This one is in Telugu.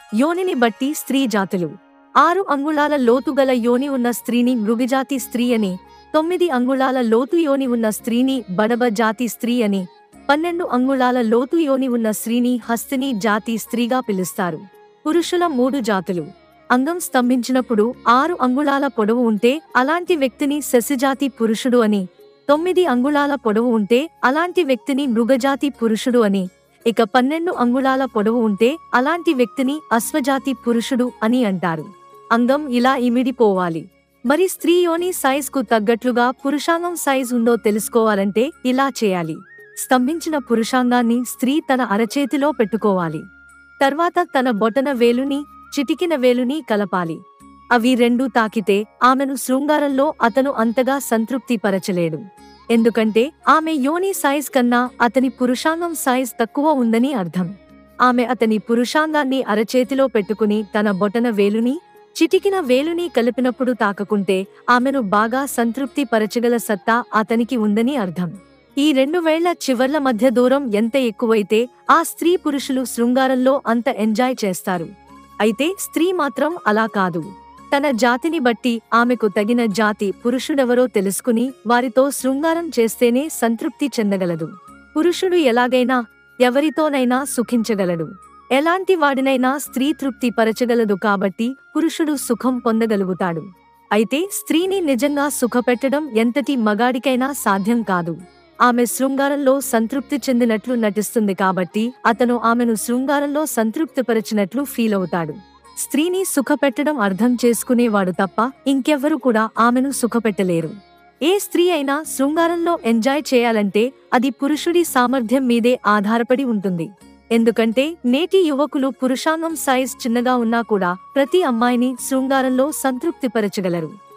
యోనిని బట్టి స్త్రీ జాతులు ఆరు అంగుళాల లోతు గల యోని ఉన్న స్త్రీని మృగజాతి స్త్రీ అని తొమ్మిది అంగుళాల లోతు యోని ఉన్న స్త్రీని బడబ జాతి స్త్రీ అని పన్నెండు అంగుళాల లోతు యోని ఉన్న స్త్రీని హస్తిని జాతి స్త్రీగా పిలుస్తారు పురుషుల మూడు జాతులు అంగం స్తంభించినప్పుడు ఆరు అంగుళాల పొడవు ఉంటే అలాంటి వ్యక్తిని శశిజాతి పురుషుడు అని తొమ్మిది అంగుళాల పొడవు ఉంటే అలాంటి వ్యక్తిని మృగజాతి పురుషుడు అని ఇక పన్నెండు అంగుళాల పొడవు ఉంటే అలాంటి వ్యక్తిని అశ్వజాతి పురుషుడు అని అంటారు అంగం ఇలా ఇమిడిపోవాలి మరి స్త్రీ యోని సైజ్ కు తగ్గట్లుగా పురుషాంగం సైజ్ ఉందో తెలుసుకోవాలంటే ఇలా చేయాలి స్తంభించిన పురుషాంగాన్ని స్త్రీ తన అరచేతిలో పెట్టుకోవాలి తర్వాత తన బొటన వేలుని చిటికిన వేలుని కలపాలి అవి రెండు తాకితే ఆమెను శృంగారంలో అతను అంతగా సంతృప్తి పరచలేడు ఎందుకంటే ఆమె యోని సైజ్ కన్నా అతని పురుషాంగం సైజ్ తక్కువ ఉందని అర్థం ఆమె అతని పురుషాంగాన్ని అరచేతిలో పెట్టుకుని తన బొటన వేలుని చిటికిన వేలుని కలిపినప్పుడు తాకకుంటే ఆమెను బాగా సంతృప్తి పరచగల సత్తా అతనికి ఉందని అర్థం ఈ రెండు వేళ్ల చివర్ల మధ్య దూరం ఎంత ఎక్కువైతే ఆ స్త్రీ పురుషులు శృంగారంలో అంత ఎంజాయ్ చేస్తారు అయితే స్త్రీ మాత్రం అలా కాదు తన జాతిని బట్టి ఆమెకు తగిన జాతి పురుషుడెవరో తెలుసుకుని వారితో శృంగారం చేస్తేనే సంతృప్తి చెందగలదు పురుషుడు ఎలాగైనా ఎవరితోనైనా సుఖించగలడు ఎలాంటి వాడినైనా స్త్రీ తృప్తి పరచగలదు కాబట్టి పురుషుడు సుఖం పొందగలుగుతాడు అయితే స్త్రీని నిజంగా సుఖపెట్టడం ఎంతటి మగాడికైనా సాధ్యం కాదు ఆమె శృంగారంలో సంతృప్తి చెందినట్లు నటిస్తుంది కాబట్టి అతను ఆమెను శృంగారంలో సంతృప్తిపరచినట్లు ఫీల్ అవుతాడు స్త్రీని సుఖపెట్టడం అర్థం చేసుకునేవాడు తప్ప ఇంకెవ్వరు కూడా ఆమెను సుఖపెట్టలేరు ఏ స్త్రీ అయినా శృంగారంలో ఎంజాయ్ చేయాలంటే అది పురుషుడి సామర్థ్యం మీదే ఆధారపడి ఉంటుంది ఎందుకంటే నేటి యువకులు పురుషాంగం సైజ్ చిన్నగా ఉన్నా కూడా ప్రతి అమ్మాయిని శృంగారంలో సంతృప్తిపరచగలరు